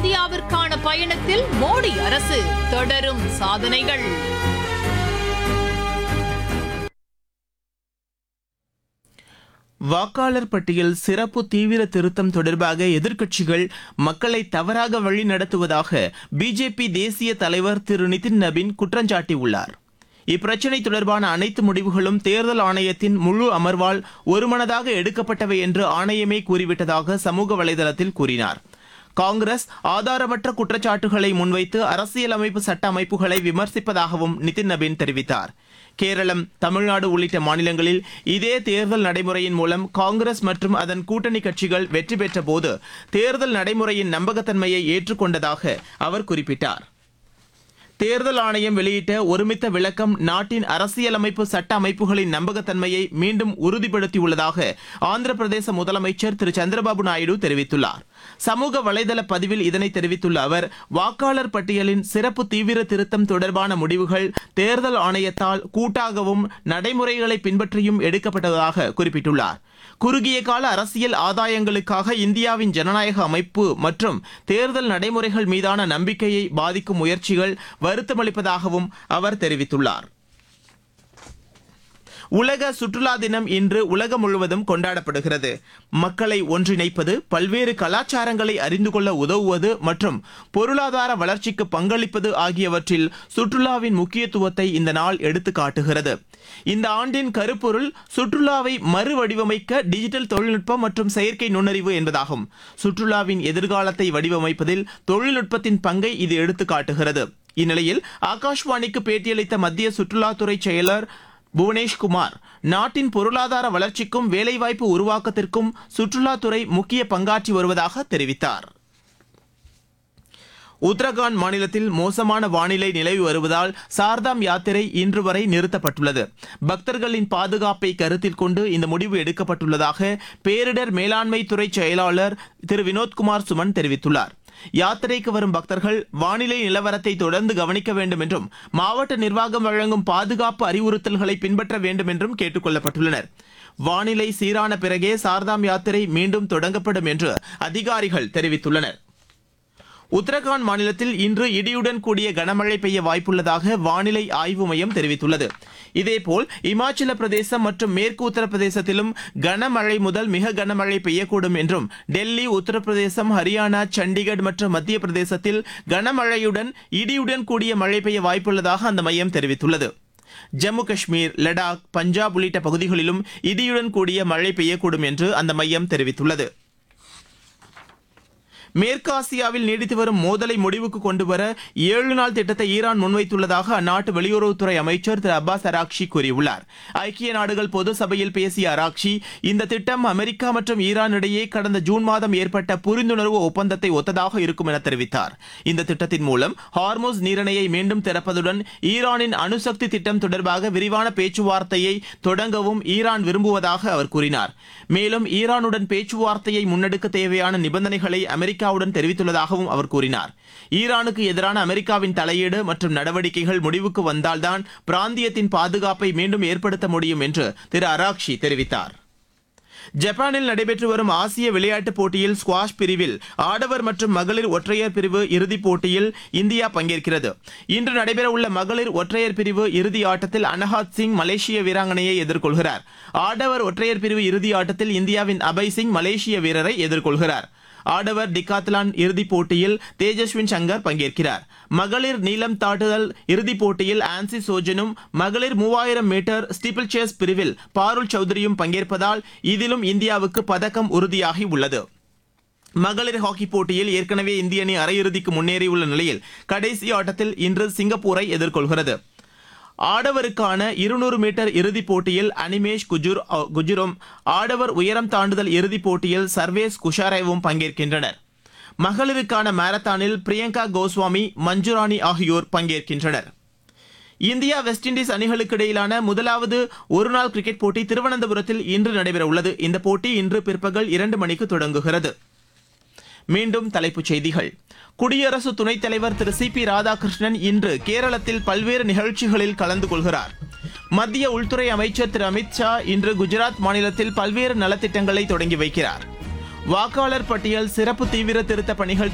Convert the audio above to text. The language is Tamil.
இந்தியாவிற்கான பயணத்தில் மோடி அரசு தொடரும் சாதனைகள் வாக்காளர் பட்டியல் சிறப்பு தீவிர திருத்தம் தொடர்பாக எதிர்க்கட்சிகள் மக்களை தவறாக வழி நடத்துவதாக பிஜேபி தேசிய தலைவர் திரு நிதின் நபின் குற்றஞ்சாட்டியுள்ளார் இப்பிரச்சினை தொடர்பான அனைத்து முடிவுகளும் தேர்தல் ஆணையத்தின் முழு அமர்வால் ஒருமனதாக எடுக்கப்பட்டவை என்று ஆணையமே கூறிவிட்டதாக சமூக வலைதளத்தில் கூறினார் காங்கிரஸ் ஆதாரமற்ற குற்றச்சாட்டுகளை முன்வைத்து அரசியலமைப்பு சட்ட அமைப்புகளை விமர்சிப்பதாகவும் நிதின் நபீன் தெரிவித்தார் கேரளம் தமிழ்நாடு உள்ளிட்ட மாநிலங்களில் இதே தேர்தல் நடைமுறையின் மூலம் காங்கிரஸ் மற்றும் அதன் கூட்டணி கட்சிகள் வெற்றி பெற்ற போது தேர்தல் நடைமுறையின் நம்பகத்தன்மையை ஏற்றுக்கொண்டதாக அவர் குறிப்பிட்டார் தேர்தல் ஆணையம் வெளியிட்ட ஒருமித்த விளக்கம் நாட்டின் அரசியலமைப்பு சட்ட அமைப்புகளின் நம்பகத்தன்மையை மீண்டும் உறுதிப்படுத்தியுள்ளதாக ஆந்திர பிரதேச முதலமைச்சர் திரு சந்திரபாபு நாயுடு தெரிவித்துள்ளார் சமூக வலைதள பதிவில் இதனை தெரிவித்துள்ள அவர் வாக்காளர் பட்டியலின் சிறப்பு தீவிர திருத்தம் தொடர்பான முடிவுகள் தேர்தல் ஆணையத்தால் கூட்டாகவும் நடைமுறைகளை பின்பற்றியும் எடுக்கப்பட்டதாக குறிப்பிட்டுள்ளார் குறுகிய கால அரசியல் ஆதாயங்களுக்காக இந்தியாவின் ஜனநாயக அமைப்பு மற்றும் தேர்தல் நடைமுறைகள் மீதான நம்பிக்கையை பாதிக்கும் முயற்சிகள் வருத்தமளிப்பதாகவும் அவர் தெரிவித்துள்ளார் உலக சுற்றுலா தினம் இன்று உலகம் முழுவதும் கொண்டாடப்படுகிறது மக்களை ஒன்றிணைப்பது பல்வேறு கலாச்சாரங்களை அறிந்து கொள்ள உதவுவது மற்றும் பொருளாதார வளர்ச்சிக்கு பங்களிப்பது ஆகியவற்றில் சுற்றுலாவின் முக்கியத்துவத்தை இந்த நாள் எடுத்து காட்டுகிறது இந்த ஆண்டின் கருப்பொருள் சுற்றுலாவை மறுவடிவமைக்க டிஜிட்டல் தொழில்நுட்பம் மற்றும் செயற்கை நுண்ணறிவு என்பதாகும் சுற்றுலாவின் எதிர்காலத்தை வடிவமைப்பதில் தொழில்நுட்பத்தின் பங்கை இது எடுத்து காட்டுகிறது இந்நிலையில் ஆகாஷ்வாணிக்கு பேட்டியளித்த மத்திய சுற்றுலாத்துறை செயலர் புவனேஷ்குமார் நாட்டின் பொருளாதார வளர்ச்சிக்கும் வேலைவாய்ப்பு உருவாக்கத்திற்கும் சுற்றுலாத்துறை முக்கிய பங்காற்றி வருவதாக தெரிவித்தார் உத்தரகாண்ட் மாநிலத்தில் மோசமான வானிலை நிலவி வருவதால் சார்தாம் யாத்திரை இன்று வரை நிறுத்தப்பட்டுள்ளது பக்தர்களின் பாதுகாப்பை கருத்தில் கொண்டு இந்த முடிவு எடுக்கப்பட்டுள்ளதாக பேரிடர் மேலாண்மை துறை செயலாளர் திரு வினோத்குமார் சுமன் தெரிவித்துள்ளார் யாத்திரைக்கு வரும் பக்தர்கள் வானிலை நிலவரத்தை தொடர்ந்து கவனிக்க வேண்டும் என்றும் மாவட்ட நிர்வாகம் வழங்கும் பாதுகாப்பு அறிவுறுத்தல்களை பின்பற்ற வேண்டும் என்றும் கேட்டுக் கொள்ளப்பட்டுள்ளனர் வானிலை சீரான பிறகே சார்தாம் யாத்திரை மீண்டும் தொடங்கப்படும் என்று அதிகாரிகள் தெரிவித்துள்ளனர் உத்தரகாண்ட் மாநிலத்தில் இன்று இடியுடன் கூடிய கனமழை பெய்ய வாய்ப்புள்ளதாக வானிலை ஆய்வு மையம் தெரிவித்துள்ளது இதேபோல் இமாச்சல பிரதேசம் மற்றும் மேற்கு உத்தரப்பிரதேசத்திலும் கனமழை முதல் மிக கனமழை பெய்யக்கூடும் என்றும் டெல்லி உத்தரப்பிரதேசம் ஹரியானா சண்டிகர் மற்றும் மத்திய பிரதேசத்தில் கனமழையுடன் இடியுடன் கூடிய மழை பெய்ய வாய்ப்புள்ளதாக அந்த மையம் தெரிவித்துள்ளது ஜம்மு காஷ்மீர் லடாக் பஞ்சாப் உள்ளிட்ட பகுதிகளிலும் இடியுடன் கூடிய மழை பெய்யக்கூடும் என்று அந்த மையம் தெரிவித்துள்ளது மேற்காசியாவில் நீடித்து வரும் மோதலை முடிவுக்கு கொண்டுவர ஏழு நாள் திட்டத்தை ஈரான் முன்வைத்துள்ளதாக அந்நாட்டு வெளியுறவுத்துறை அமைச்சர் திரு அப்பாஸ் அராக்ஷி கூறியுள்ளார் ஐக்கிய நாடுகள் பொது சபையில் பேசிய அராக்ஷி இந்த திட்டம் அமெரிக்கா மற்றும் ஈரான் இடையே கடந்த ஜூன் மாதம் ஏற்பட்ட புரிந்துணர்வு ஒப்பந்தத்தை ஒத்ததாக இருக்கும் என தெரிவித்தார் இந்த திட்டத்தின் மூலம் ஹார்மோஸ் நீரிணையை மீண்டும் திறப்பதுடன் ஈரானின் அணுசக்தி திட்டம் தொடர்பாக விரிவான பேச்சுவார்த்தையை தொடங்கவும் ஈரான் விரும்புவதாக அவர் கூறினார் மேலும் ஈரானுடன் பேச்சுவார்த்தையை முன்னெடுக்க தேவையான நிபந்தனைகளை அமெரிக்காவுடன் தெரிவித்துள்ளதாகவும் அவர் கூறினார் ஈரானுக்கு எதிரான அமெரிக்காவின் தலையீடு மற்றும் நடவடிக்கைகள் முடிவுக்கு வந்தால்தான் பிராந்தியத்தின் பாதுகாப்பை மீண்டும் ஏற்படுத்த முடியும் என்று திரு அராக்ஷி தெரிவித்தார் ஜப்பானில் நடைபெற்று வரும் ஆசிய விளையாட்டுப் போட்டியில் ஸ்குவாஷ் பிரிவில் ஆடவர் மற்றும் மகளிர் ஒற்றையர் பிரிவு இறுதிப் போட்டியில் இந்தியா பங்கேற்கிறது இன்று நடைபெறவுள்ள மகளிர் ஒற்றையர் பிரிவு இறுதி ஆட்டத்தில் அனஹாத் சிங் மலேசிய வீராங்கனையை எதிர்கொள்கிறார் ஆடவர் ஒற்றையர் பிரிவு இறுதி ஆட்டத்தில் இந்தியாவின் அபய் சிங் மலேசிய வீரரை எதிர்கொள்கிறார் ஆடவர் டிகாத்லான் இறுதிப் போட்டியில் தேஜஸ்வின் சங்கர் பங்கேற்கிறார் மகளிர் நீளம் தாண்டுதல் இறுதிப் போட்டியில் ஆன்சி சோஜனும் மகளிர் மூவாயிரம் மீட்டர் ஸ்டீப்பிள் சேஸ் பிரிவில் பாருல் சௌத்ரியும் பங்கேற்பதால் இதிலும் இந்தியாவுக்கு பதக்கம் உறுதியாகி உள்ளது மகளிர் ஹாக்கி போட்டியில் ஏற்கனவே இந்திய அணி அரையிறுதிக்கு முன்னேறியுள்ள நிலையில் கடைசி ஆட்டத்தில் இன்று சிங்கப்பூரை எதிர்கொள்கிறது ஆடவருக்கான இருநூறு மீட்டர் இறுதிப் போட்டியில் அனிமேஷ் குஜுர் குஜுரும் ஆடவர் உயரம் தாண்டுதல் இறுதிப் போட்டியில் சர்வேஸ் குஷாரேவும் பங்கேற்கின்றனர் மகளிருக்கான மாரத்தானில் பிரியங்கா கோஸ்வாமி மஞ்சுராணி ஆகியோர் பங்கேற்கின்றனர் இந்தியா வெஸ்ட் இண்டீஸ் அணிகளுக்கு இடையிலான முதலாவது ஒருநாள் கிரிக்கெட் போட்டி திருவனந்தபுரத்தில் இன்று நடைபெறவுள்ளது இந்த போட்டி இன்று பிற்பகல் இரண்டு மணிக்கு தொடங்குகிறது மீண்டும் தலைப்புச் செய்திகள் குடியரசு துணைத் தலைவர் திரு சி பி ராதாகிருஷ்ணன் இன்று கேரளத்தில் பல்வேறு நிகழ்ச்சிகளில் கலந்து கொள்கிறார் மத்திய உள்துறை அமைச்சர் திரு அமித் ஷா இன்று குஜராத் மாநிலத்தில் பல்வேறு நலத்திட்டங்களை தொடங்கி வைக்கிறார் வாக்காளர் பட்டியல் சிறப்பு தீவிர திருத்த பணிகள்